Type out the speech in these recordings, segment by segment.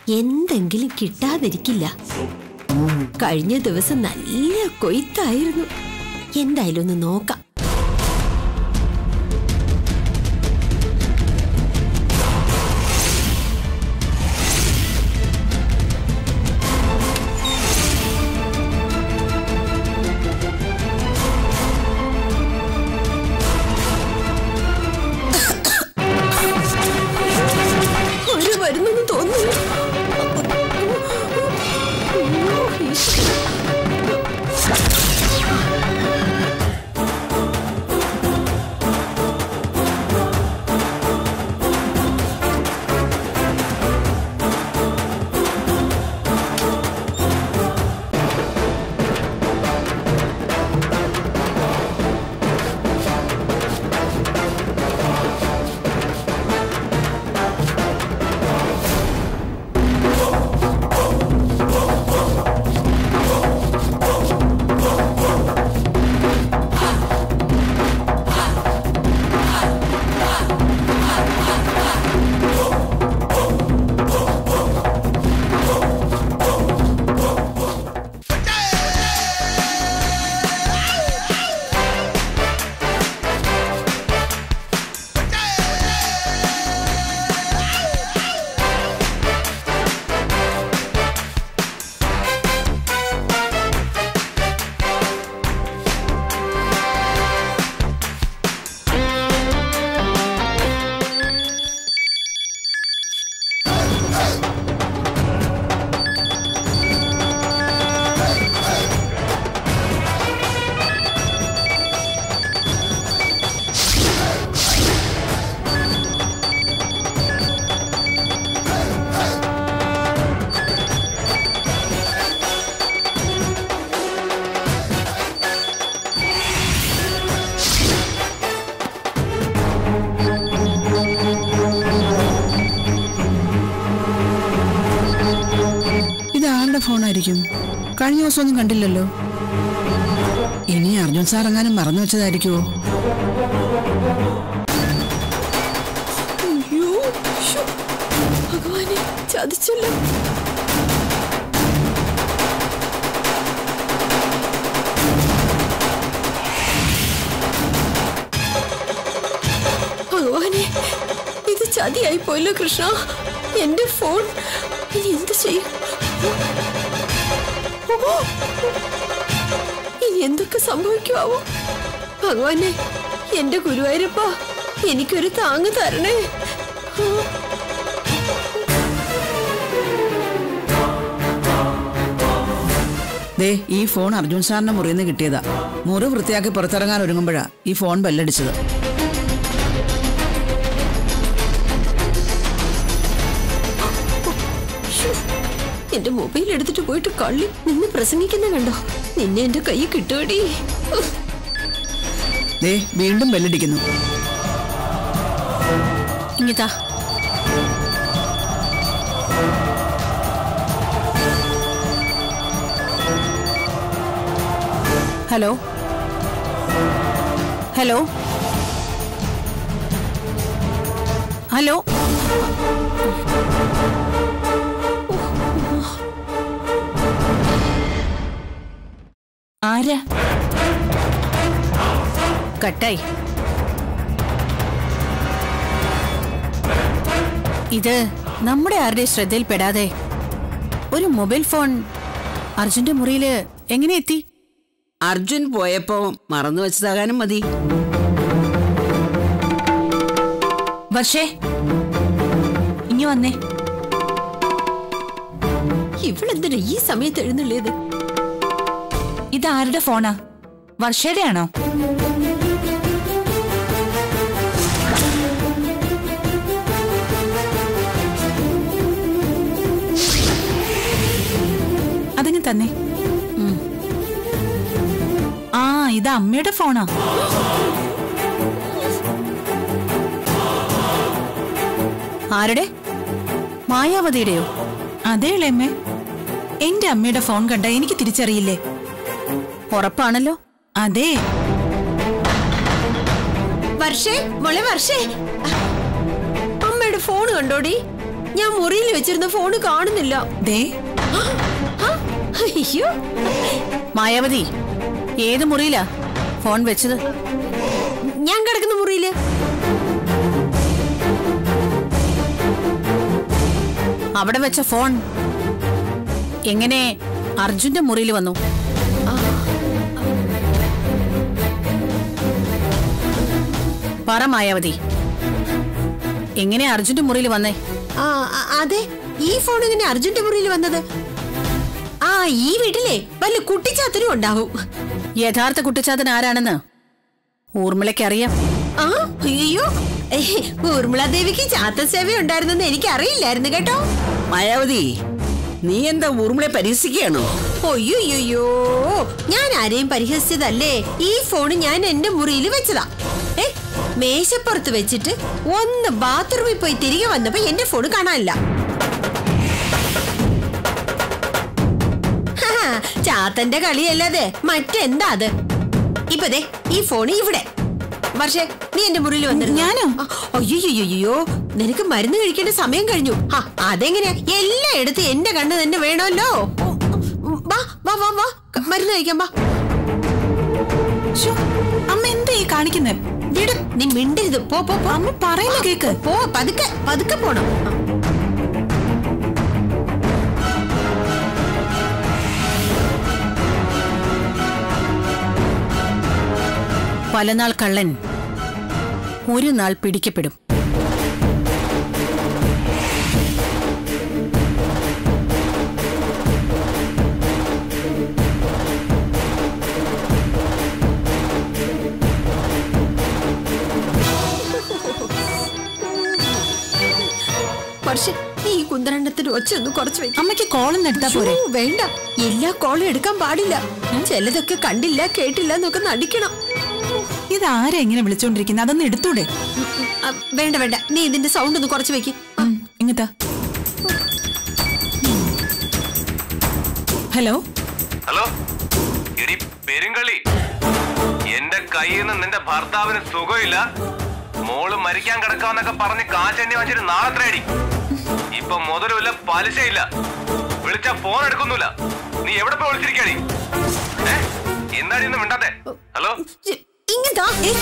എന്തെങ്കിലും കിട്ടാതിരിക്കില്ല കഴിഞ്ഞ ദിവസം നല്ല കൊയ്ത്തായിരുന്നു എന്തായാലും ഒന്ന് നോക്കാം ഒരു വരുന്നെന്ന് തോന്നുന്നു അയ്യോ, ഈശ്വരാ. ഇത് ആരുടെ ഫോണായിരിക്കും കഴിഞ്ഞ ദിവസം ഒന്നും കണ്ടില്ലല്ലോ ഇനി അർജുൻ സാർ എങ്ങാനും മറന്നു വെച്ചതായിരിക്കുമോ അയ്യോ ശ്ശോ. ഭഗവാനെ ചതിച്ചല്ലോ ഭഗവാനെ ഇത് ചതിയായി പോയല്ലോ കൃഷ്ണ എന്റെ ഫോൺ ഇനി എന്ത് ചെയ്യും ഓ, ഇനി എന്തൊക്കെ സംഭവിക്കുമാവോ ഭഗവാനെ എന്റെ ഗുരുവായൂരപ്പ എനിക്കൊരു താങ്ങ് തരണേ ആ. ദേ ഈ ഫോൺ അർജുൻ സാറിന്റെ മുറിയിൽ നിന്ന് കിട്ടിയതാ മുറി വൃത്തിയാക്കി പുറത്തിറങ്ങാൻ ഒരുങ്ങുമ്പോഴാ ഈ ഫോൺ ബെല്ലടിച്ചത് ശ്ശോ, എന്റെ മൊബൈൽ എടുത്തിട്ട് പോയിട്ട് കള്ളി നിന്ന് പ്രസംഗിക്കുന്ന കണ്ടോ നിന്നെ എന്റെ കൈ കിട്ടുവടി ഉഫ്. ദേ വീണ്ടും ബെല്ലടിക്കുന്നു ഇങ്ങിതാ ഹലോ ഹലോ ഹലോ ആരാ കട്ടായി ഇത് നമ്മുടെ ആരുടെ ശ്രദ്ധയിൽപ്പെടാതെ ഒരു മൊബൈൽ ഫോൺ അർജുന്റെ മുറിയില് എങ്ങനെ എത്തി അർജുൻ പോയപ്പോ മറന്നു വെച്ചതാകാനും മതി വർഷേ ഇനി വന്നേ ഇവളെന്തിനാ ഈ സമയത്ത് എഴുന്നള്ളിയത് ഇത് ആരുടെ ഫോണാ വർഷയുടെ ആണോ അതിന് തന്നെ ഉം. ആ ഇത് അമ്മയുടെ ഫോണാ ആരുടെ മായാവതിയുടെയോ അതെ ഇളയമ്മേ എന്റെ അമ്മയുടെ ഫോൺ കണ്ട എനിക്ക് തിരിച്ചറിയില്ലേ ഉറപ്പാണല്ലോ അതെ വർഷേ മോളെ വർഷേ അമ്മയുടെ ഫോൺ കണ്ടോടി ഞാൻ മുറിയിൽ വെച്ചിരുന്ന ഫോണ് കാണുന്നില്ല ദേ ആ, അയ്യോ മായാവതി ഏത് മുറിയിലാ ഫോൺ വെച്ചത് ഞാൻ കിടക്കുന്ന മുറിയില് അവിടെ വെച്ച ഫോൺ എങ്ങനെ അർജുന്റെ മുറിയിൽ വന്നു പറ മായാവതി എങ്ങനെ അർജുന്റെ മുറിയിൽ വന്നേ ആ അ- അതെ ഈ ഫോൺ ഇങ്ങനെ അർജുന്റെ മുറിയിൽ വന്നത് ആ ഈ വീട്ടിലെ വല്ല കുട്ടിച്ചാത്തനും ഉണ്ടാവും യഥാർത്ഥ കുട്ടിച്ചാത്തൻ ആരാണെന്ന് ഊർമിളയ്ക്ക് അറിയാം ആ അയ്യോ ഊർമിള ദേവിക്ക് ചാത്ത സേവ ഉണ്ടായിരുന്നെന്ന് എനിക്ക് അറിയില്ലായിരുന്നു കേട്ടോ മായാവതി നീ എന്താ ഊർമിളെ പരിഹസിക്കുകയാണോ ഒയ്യോയ്യോ ഞാൻ ആരെയും പരിഹസിച്ചതല്ലേ ഈ ഫോൺ ഞാൻ എന്റെ മുറിയിൽ വെച്ചതാ ഏ മേശപ്പുറത്ത് വെച്ചിട്ട് ഒന്ന് ബാത്റൂമിൽ പോയി തിരികെ വന്നപ്പോ എന്റെ ഫോൺ കാണാനില്ല ഹാ, ചാത്തന്റെ കളിയല്ലാതെ മറ്റെന്താ അത് ഇപ്പൊ ദേ ഈ ഫോൺ ഇവിടെ പക്ഷേ നീ എന്റെ മുറിയിൽ വന്നിരുന്നു ഞാനോ? അയ്യോ നിനക്ക് മരുന്ന് കഴിക്കേണ്ട സമയം കഴിഞ്ഞു ആ അതെങ്ങനെയാ എല്ലാം എടുത്ത് എന്റെ കണ്ണ് തന്നെ വേണമല്ലോ വാ വാ വാ വാ ക- മരുന്ന് കഴിക്കാൻ വാ ശ്ശോ, അമ്മ എന്താ ഈ കാണിക്കുന്നേ വിട് നീ മിണ്ടരുത് പോ പോ പോ അമ്മ പറയുന്ന കേക്ക് പോ പതുക്കെ പതുക്കെ പോണം ആ. പലനാൾ കള്ളൻ ഒരു നാൾ പിടിക്കപ്പെടും പക്ഷെ ഈ കുന്തരണ്ടത്തിന് ഒച്ച ഒന്ന് കുറച്ച് വെക്കും അമ്മയ്ക്ക് കോളൊന്നും എടുത്താ പോരെ വേണ്ട എല്ലാ കോളും എടുക്കാൻ പാടില്ല ചിലതൊക്കെ കണ്ടില്ല കേട്ടില്ല എന്നൊക്കെ നടിക്കണം ഇതാരാ ഇങ്ങനെ വിളിച്ചോണ്ടിരിക്കുന്നത് അതൊന്ന് എടുത്തൂടെ ആ, വേണ്ട വേണ്ട നീ ഇതിന്റെ സൗണ്ട് ഒന്ന് കുറച്ച് വെക്ക് ഉം, ഇങ്ങത്താ ഹലോ ഹലോ എടി പെരുങ്കളി എന്റെ കയ്യിൽ നിന്ന് നിന്റെ ഭർത്താവിന് സുഖമില്ല മോള് മരിക്കാൻ കിടക്കാന്നൊക്കെ പറഞ്ഞ് കാശെണ്ണി വാങ്ങിച്ചിട്ട് നാളെ അടി ഇപ്പൊ മുതലുമില്ല പലിശയില്ല വിളിച്ച ഫോൺ എടുക്കുന്നില്ല നീ എവിടെ പോയി വിളിച്ചിരിക്കടി ഏ എന്താണ് ഇന്ന് മിണ്ടാത്തെ ഹലോ ഇങ്ങതാ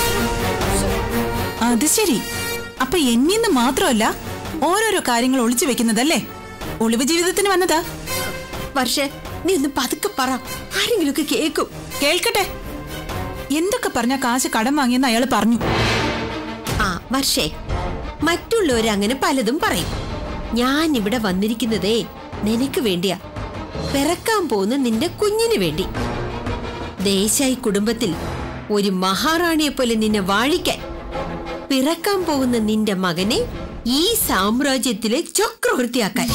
അത് ശരി അപ്പൊ എന്നിന്ന് മാത്രമല്ല ഓരോരോ കാര്യങ്ങൾ ഒളിച്ചു വെക്കുന്നതല്ലേ ഒളിവ് ജീവിതത്തിന് വന്നതാ പക്ഷേ നീ ഒന്ന് പതുക്കെ പറ ആരെങ്കിലും ഒക്കെ കേക്കും കേൾക്കട്ടെ എന്തൊക്കെ പറഞ്ഞ കാശ് കടം വാങ്ങിയെന്ന് അയാൾ പറഞ്ഞു ആ വർഷേ മറ്റുള്ളവര് അങ്ങനെ പലതും പറയും ഞാൻ ഇവിടെ വന്നിരിക്കുന്നതേ നിനക്ക് വേണ്ടിയാ പിറക്കാൻ പോകുന്ന നിന്റെ കുഞ്ഞിന് വേണ്ടി ദേശായി കുടുംബത്തിൽ ഒരു മഹാറാണിയെ പോലെ നിന്നെ വാഴിക്കാൻ പിറക്കാൻ പോകുന്ന നിന്റെ മകനെ ഈ സാമ്രാജ്യത്തിലെ ചക്രവർത്തിയാക്കാൻ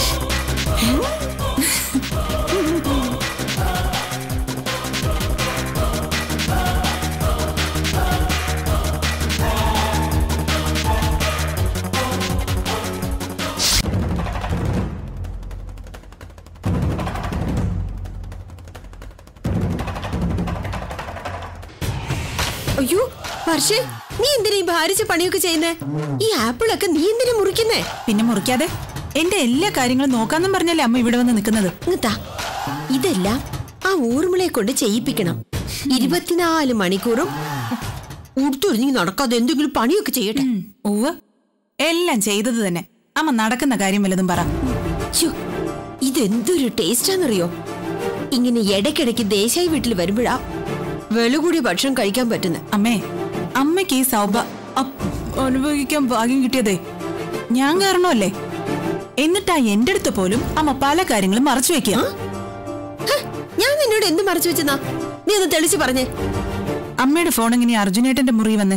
അയ്യോ വർഷേ നീ എന്തിനാ ഈ ഭാരിച്ച പണിയൊക്കെ ചെയ്യുന്നേ ഈ ആപ്പിളൊക്കെ നീ എന്തിനാ മുറിക്കുന്നേ പിന്നെ മുറിക്കാതെ എന്റെ എല്ലാ കാര്യങ്ങളും നോക്കാന്നും പറഞ്ഞല്ലേ അമ്മ ഇവിടെ വന്ന് നിൽക്കുന്നത് ഇങ്ങത്താ ഇതെല്ലാം ആ ഊർമിളയെ കൊണ്ട് ചെയ്യിപ്പിക്കണം ഇരുപത്തിനാല് മണിക്കൂറും ഉടുത്തൊഴിഞ്ഞ് നടക്കാതെ എന്തെങ്കിലും പണിയൊക്കെ ചെയ്യട്ടെ ഉം, ഉവ്വ് എല്ലാം ചെയ്തത് തന്നെ അമ്മ നടക്കുന്ന കാര്യം വല്ലതും പറ ഛോ, ഇതെന്തൊരു ടേസ്റ്റാന്നറിയോ ഇങ്ങനെ ഇടയ്ക്കിടയ്ക്ക് ദേശായി വീട്ടിൽ വരുമ്പോഴാ വെളുകൂടിയ ഭക്ഷണം കഴിക്കാൻ പറ്റുന്നത് അമ്മേ അമ്മയ്ക്ക് ഈ സൗഭ അപ്പ് അനുഭവിക്കാൻ ഭാഗ്യം കിട്ടിയതേ ഞാൻ കാരണമല്ലേ എന്നിട്ടാ എന്റെ അടുത്ത് പോലും അമ്മ പല കാര്യങ്ങളും മറച്ചു വെക്കുക ഞാൻ നിന്നോട് എന്ത് മറച്ചു വെച്ചെന്നാ നീ ഒന്ന് തെളിച്ച് പറഞ്ഞേ അമ്മയുടെ ഫോൺ എങ്ങനെ അർജുനേട്ടന്റെ മുറി വന്നേ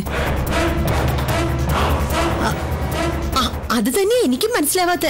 ആ, അത് തന്നെ എനിക്കും മനസ്സിലാവാത്ത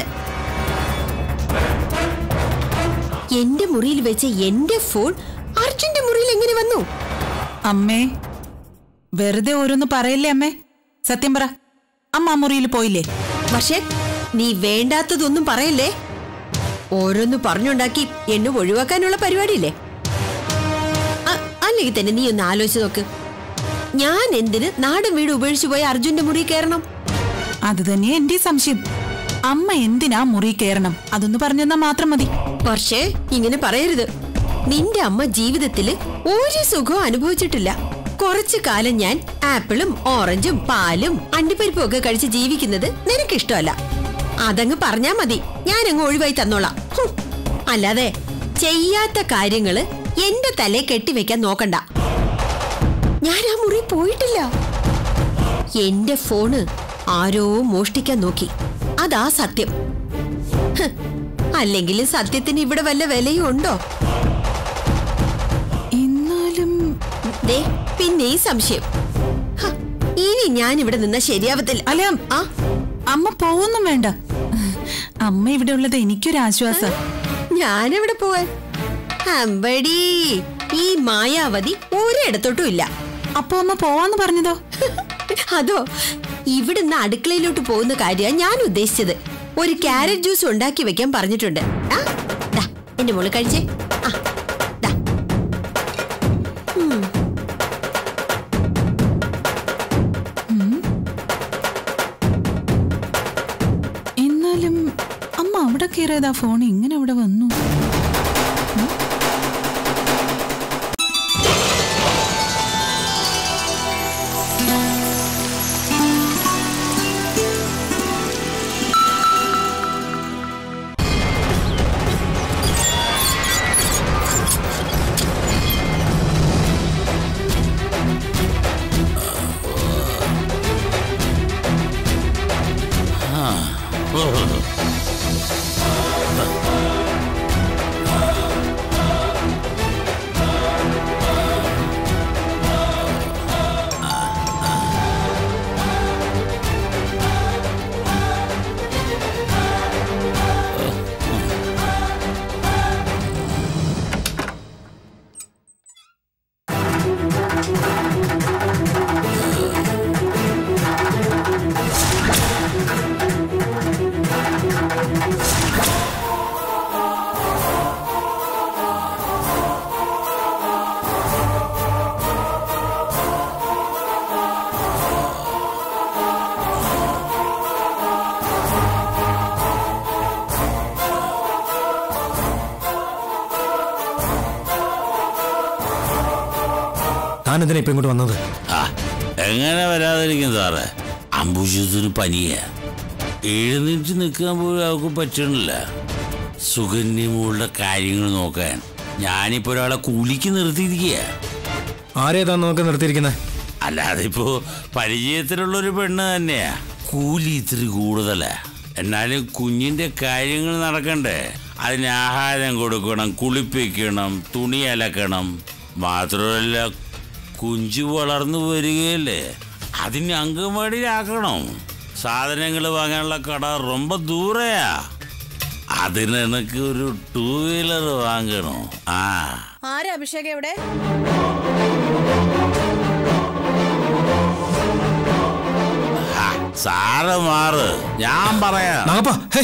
എന്റെ മുറിയിൽ വെച്ച എന്റെ ഫോൺ അർജുന്റെ മുറിയിൽ എങ്ങനെ വന്നു അമ്മേ വെറുതെ ഓരോന്ന് പറയല്ലേ അമ്മേ സത്യം പറ അമ്മ ആ മുറിയിൽ പോയില്ലേ പക്ഷേ നീ വേണ്ടാത്തതൊന്നും പറയല്ലേ ഓരോന്ന് പറഞ്ഞുണ്ടാക്കി എന്നെ ഒഴിവാക്കാനുള്ള പരിപാടിയില്ലേ അ- അല്ലെങ്കിൽ തന്നെ നീ ഒന്ന് ആലോചിച്ച് നോക്ക് ഞാൻ എന്തിന് നാടും വീട് ഉപേക്ഷിച്ചു പോയി അർജുന്റെ മുറി കയറണം അത് തന്നെയാ എന്റെ സംശയം അമ്മ എന്തിനാ മുറി കയറണം അതൊന്ന് പറഞ്ഞെന്നാ മാത്രം മതി പക്ഷേ ഇങ്ങനെ പറയരുത് നിന്റെ അമ്മ ജീവിതത്തില് ഒരു സുഖവും അനുഭവിച്ചിട്ടില്ല കുറച്ചു കാലം ഞാൻ ആപ്പിളും ഓറഞ്ചും പാലും അണ്ടിപ്പരിപ്പും ഒക്കെ കഴിച്ച് ജീവിക്കുന്നത് നിനക്കിഷ്ടമല്ല അതങ്ങ് പറഞ്ഞാ മതി ഞാനങ്ങ് ഒഴിവായി തന്നോളാം ഹും. അല്ലാതെ ചെയ്യാത്ത കാര്യങ്ങള് എന്റെ തലയെ കെട്ടിവെക്കാൻ നോക്കണ്ട ഞാൻ ആ മുറി പോയിട്ടില്ല എന്റെ ഫോണ് ആരോ മോഷ്ടിക്കാൻ നോക്കി അതാ സത്യം ഹ്, അല്ലെങ്കിലും സത്യത്തിന് ഇവിടെ വല്ല വിലയും ഉണ്ടോ എന്നാലും ദേ പിന്നെ ഈ സംശയം ഹ, ഇനി ഞാൻ ഇവിടെ നിന്ന ശരിയാവത്തില്ല അല്ല ആ അമ്മ പോവൊന്നും വേണ്ട അമ്മ ഇവിടെ ഉള്ളത് എനിക്കൊരു ആശ്വാസം ഞാനെവിടെ പോവാൻ അമ്പടി ഈ മായാവതി ഒരിടത്തോട്ടും ഇല്ല അപ്പൊ അമ്മ പോവാന്ന് പറഞ്ഞതോ അതോ ഇവിടുന്ന് അടുക്കളയിലോട്ട് പോകുന്ന കാര്യമാണ് ഞാൻ ഉദ്ദേശിച്ചത് ഒരു ക്യാരറ്റ് ജ്യൂസ് ഉണ്ടാക്കി വെക്കാൻ പറഞ്ഞിട്ടുണ്ട് ആ ദാ, എന്റെ മോള് കഴിച്ചേ ആ ദാ. ഉം. എന്നാലും അമ്മ അവിടെ കയറിയതാ ഫോൺ ഇങ്ങനെ അവിടെ വന്നു താൻ എന്തിനാ ഇപ്പൊ ഇങ്ങോട്ട് വന്നത് ആ എങ്ങനെ വരാതിരിക്കും സാറേ അംബുജത്തിന് പനിയ എഴുന്നേറ്റ് നിൽക്കാൻ പോലും അവൾക്ക് പറ്റണില്ല സുഗന്യമോളുടെ കാര്യങ്ങൾ നോക്കാൻ ഞാനിപ്പോ ഒരാളെ കൂലിക്ക് നിർത്തിയിരിക്കുക ആരേതാ നോക്കി നിർത്തിയിരിക്കുന്നത് അല്ലാതെ ഇപ്പോ പരിചയത്തിലുള്ളൊരു പെണ്ണ് തന്നെയാ കൂലി ഇത്തിരി കൂടുതലാ എന്നാലും കുഞ്ഞിന്റെ കാര്യങ്ങൾ നടക്കണ്ടേ അതിന് ആഹാരം കൊടുക്കണം കുളിപ്പിക്കണം തുണി അലക്കണം മാത്രമല്ല കുഞ്ചു വളർന്നു വരികയല്ലേ അതിന് അങ്കൻവാടിയിലാക്കണം സാധനങ്ങൾ വാങ്ങാനുള്ള കട ரொம்ப ദൂരെയാ അതിന് എനിക്ക് ഒരു ടൂ വീലർ വാങ്ങണോ ആ ആരാ അഭിഷേക് എവിടെ ആ, സാറ് മാറ് ഞാൻ പറയാം നാഗപ്പ ഹേ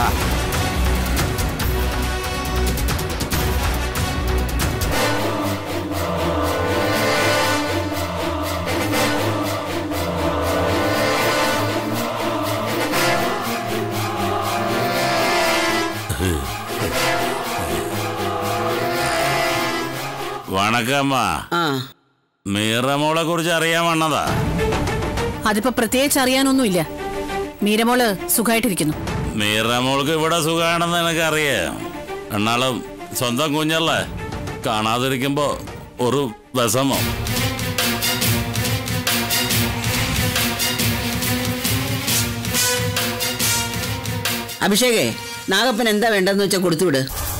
വണക്കമ്മ ആ മീറമോളെ കുറിച്ച് അറിയാൻ വന്നതാ അതിപ്പോ പ്രത്യേകിച്ച് അറിയാനൊന്നുമില്ല മീരമോള് സുഖമായിട്ടിരിക്കുന്നു മീറമോൾക്ക് ഇവിടെ സുഖമാണെന്ന് എനിക്കറിയാം എന്നാലും സ്വന്തം കുഞ്ഞല്ലേ കാണാതിരിക്കുമ്പോ ഒരു വിഷമം അഭിഷേകേ നാഗപ്പൻ എന്താ വേണ്ടെന്ന് വെച്ചാൽ കൊടുത്തുവിട്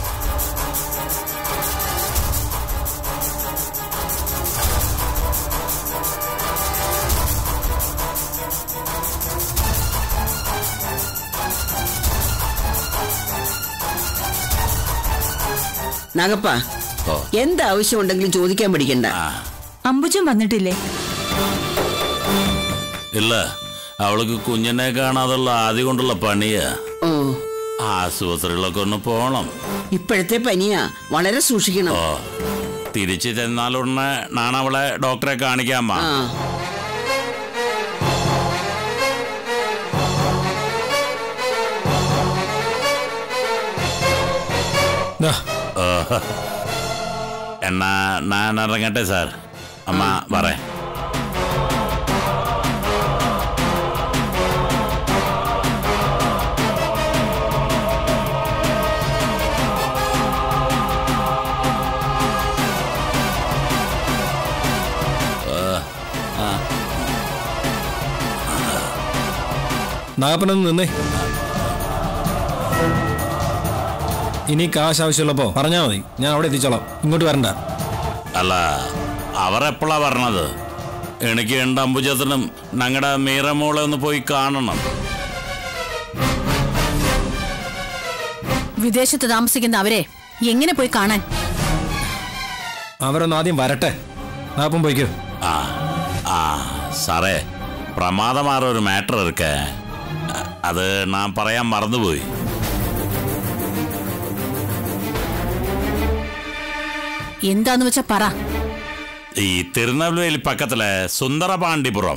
നാഗപ്പ ഓ. എന്താവശ്യം ഉണ്ടെങ്കിലും ചോദിക്കാൻ പഠിക്കണ്ട ആ അമ്പുജം വന്നിട്ടില്ലേ ഇല്ല അവൾക്ക് കുഞ്ഞിനെ കാണാതുള്ള ആദ്യം കൊണ്ടുള്ള പണിയാ ഓ ആശുപത്രികളൊക്കെ ഒന്ന് പോണം ഇപ്പോഴത്തെ പനിയാ വളരെ സൂക്ഷിക്കണം ഓ തിരിച്ചു ചെന്നാലുടനെ ഞാൻ അവളെ ഡോക്ടറെ കാണിക്കാമ്മ ആ ദാ, ഓഹ്. എന്നാ ഞാൻ ഇറങ്ങട്ടെ സാർ അമ്മ പറ നാഗപ്പനൊന്ന് നിന്നേ ഇനി കാശ് ആവശ്യമുള്ളപ്പോ പറഞ്ഞാൽ മതി ഞാൻ അവിടെ എത്തിച്ചോളാം ഇങ്ങോട്ട് വരണ്ട അല്ല അവർ എപ്പോഴാ പറഞ്ഞത് എനിക്ക് ഉണ്ട് അമ്പുജത്തിനും ഞങ്ങളുടെ മീറമോളെ ഒന്ന് പോയി കാണണം വിദേശത്ത് താമസിക്കുന്ന അവരെ എങ്ങനെ പോയി കാണാൻ അവരൊന്ന് ആദ്യം വരട്ടെ നാഗപ്പൻ പോയിക്കോ ആ ആ സാറേ പ്രമാദമാറ ഒരു മാറ്റർ ഇருக்கு അത് ഞാൻ പറയാൻ മറന്നുപോയി എന്താന്ന് വെച്ചാ പറ ഈ തിരുനെൽവേലി പക്കത്തിലെ സുന്ദരപാണ്ഡിപുരം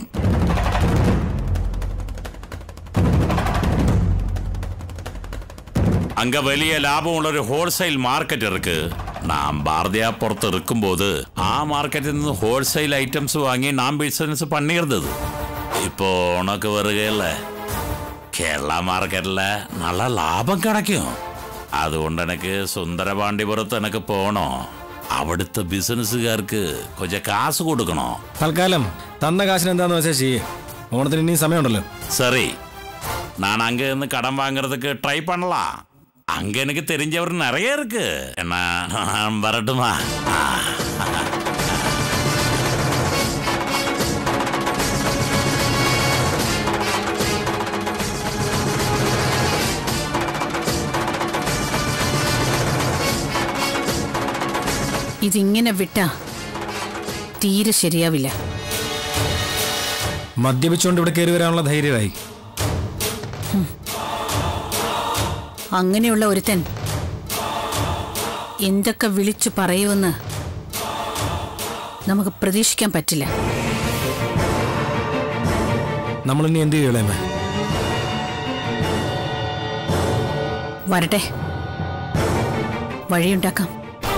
அங்க வெளிய லாபம் உள்ள ஒரு ஹோல்சேல் மார்க்கெட் இருக்கு நான் பாரதியாபுரத்து இருக்கும்போது ആ മാർക്കറ്റിൽ നിന്ന് ഹോൾസെയിൽ ഐറ്റംസ് വാങ്ങി നാം ബിസിനസ് പണിയിരുന്നത് இப்போ உனக்கு வருகையில் കേരള മാർക്കറ്റിൽ നല്ല ലാഭം കിടക്കും അതുകൊണ്ട് എനിക്ക് സുന്ദരപാണ്ഡിപുരത്ത് എനിക്ക് പോകണോ അവിടുത്തെ ബിസിനസ്സുകാർക്ക് കൊഞ്ചം കാശ് കൊടുക്കണോ തൽക്കാലം തന്ന കാശിന് എന്താന്ന് വെച്ചാൽ ചെയ്യേ ഓണത്തിന് ഇനിയും സമയമുണ്ടല്ലോ சரி நான் அங்க இருந்து கடன் வாங்குறதுக்கு ட்ரை பண்ணலாம் அங்க எனக்கு தெரிஞ்சவர் நிறைய இருக்கு என்ன நான் வரட்டுமா ஆ. ഇതിങ്ങനെ വിട്ടാ തീരെ ശരിയാവില്ല മദ്യപിച്ചുകൊണ്ട് ഇവിടെ കയറി വരാനുള്ള ധൈര്യമായി അങ്ങനെയുള്ള ഒരുത്തൻ എന്തൊക്കെ വിളിച്ചു പറയുമെന്ന് നമുക്ക് പ്രതീക്ഷിക്കാൻ പറ്റില്ല നമ്മളിനി എന്ത് ചെയ്യളേമേ വരട്ടെ വഴിയുണ്ടാക്കാം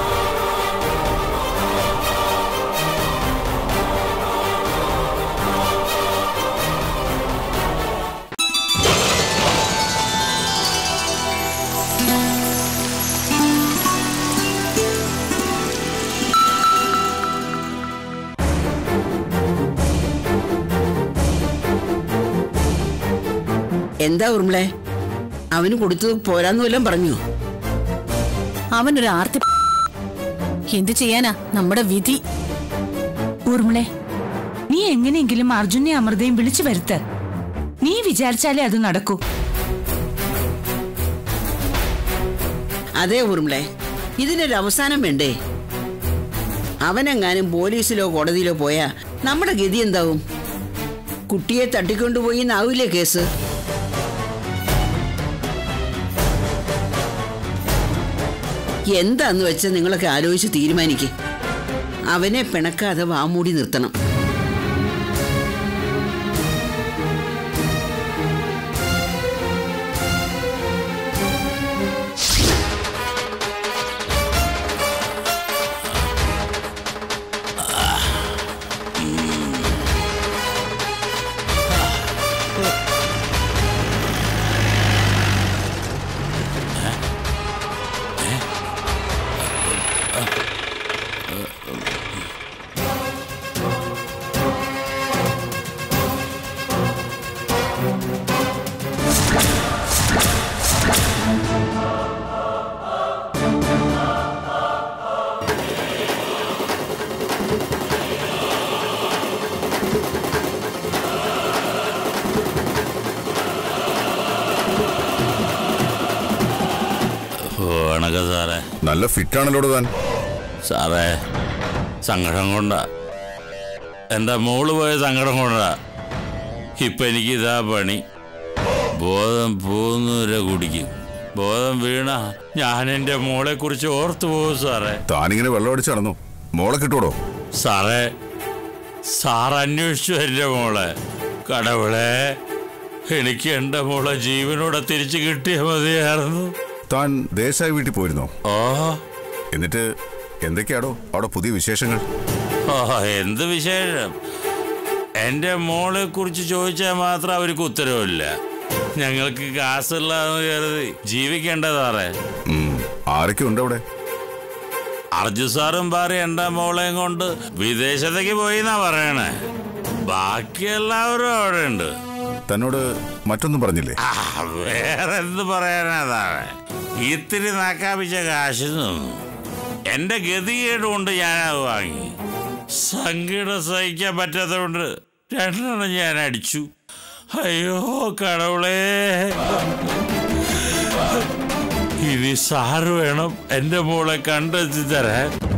എന്താ ഉറുമ്പളെ അവന് കൊടുത്തത് പോരാന്ന് വല്ലതും പറഞ്ഞു അവനൊരു ആർത്തി എന്തു ചെയ്യാനാ നമ്മുടെ വിധി ഊർമിളെ നീ എങ്ങനെയെങ്കിലും അർജുനെ അമൃതയും വിളിച്ചു വരുത്ത് നീ വിചാരിച്ചാലേ അത് നടക്കൂ അതേ ഉറുമ്പളെ ഇതിനൊരു അവസാനം വേണ്ടേ അവനെങ്ങാനും പോലീസിലോ കോടതിയിലോ പോയാ നമ്മുടെ ഗതി എന്താവും കുട്ടിയെ തട്ടിക്കൊണ്ടുപോയി എന്നാവില്ലേ കേസ് എന്താന്ന് വെച്ച് നിങ്ങളൊക്കെ ആലോചിച്ച് തീരുമാനിക്ക് അവനെ പിണക്കാതെ വാമൂടി നിർത്തണം വണക്കം സാറേ നല്ല ഫിറ്റാണല്ലോ താൻ സാറേ സങ്കടം കൊണ്ടാ എൻ്റെ മോള് പോയ സങ്കടം കൊണ്ടാ ഇപ്പൊ എനിക്ക് ഇതാ പണി ബോധം പോകുന്നവരെ കുടിക്കും ബോധം വീണ ഞാൻ എൻ്റെ മോളെ കുറിച്ച് ഓർത്തു പോകും സാറേ താനിങ്ങനെ വെള്ളം അടിച്ച് നടന്നു മോളെ കിട്ടൂടോ സാറേ സാർ അന്വേഷിച്ചു എൻ്റെ മോളെ കടവുളെ എനിക്ക് എൻ്റെ മോളെ ജീവനോടെ തിരിച്ചു കിട്ടിയ മതിയായിരുന്നു താൻ ദേശായി വീട്ടിൽ പോയിരുന്നോ ഓ എന്നിട്ട് എന്തൊക്കെയാടോ അവിടെ പുതിയ വിശേഷങ്ങൾ ഓ എന്ത് വിശേഷം എന്റെ മോളെ കുറിച്ച് ചോദിച്ചാൽ മാത്രം അവർക്ക് ഉത്തരവില്ല ഞങ്ങൾക്ക് കാശുള്ളതെന്ന് കരുതി ജീവിക്കേണ്ടതാറേ ഉം, ആരൊക്കെ ഉണ്ട് അവിടെ അർജു സാറും ഭാര്യ എന്റെ മോളെയും കൊണ്ട് വിദേശത്തേക്ക് പോയി എന്നാ പറയണേ ബാക്കി എല്ലാവരും അവിടെ ഉണ്ട് തന്നോട് മറ്റൊന്നും പറഞ്ഞില്ലേ ആ, വേറെ എന്ത് പറയാനതാണ് ഇത്തിരി നാക്കാപ്പിച്ച കാശ് തന്നു എന്റെ ഗതികേട് കൊണ്ട് ഞാനത് വാങ്ങി സങ്കടം സഹിക്കാൻ പറ്റാത്തതുകൊണ്ട് രണ്ടെണ്ണം ഞാൻ അടിച്ചു അയ്യോ കടവുളേ ഇനി സാറ് വേണം എന്റെ മോളെ കണ്ടെത്തി തരാൻ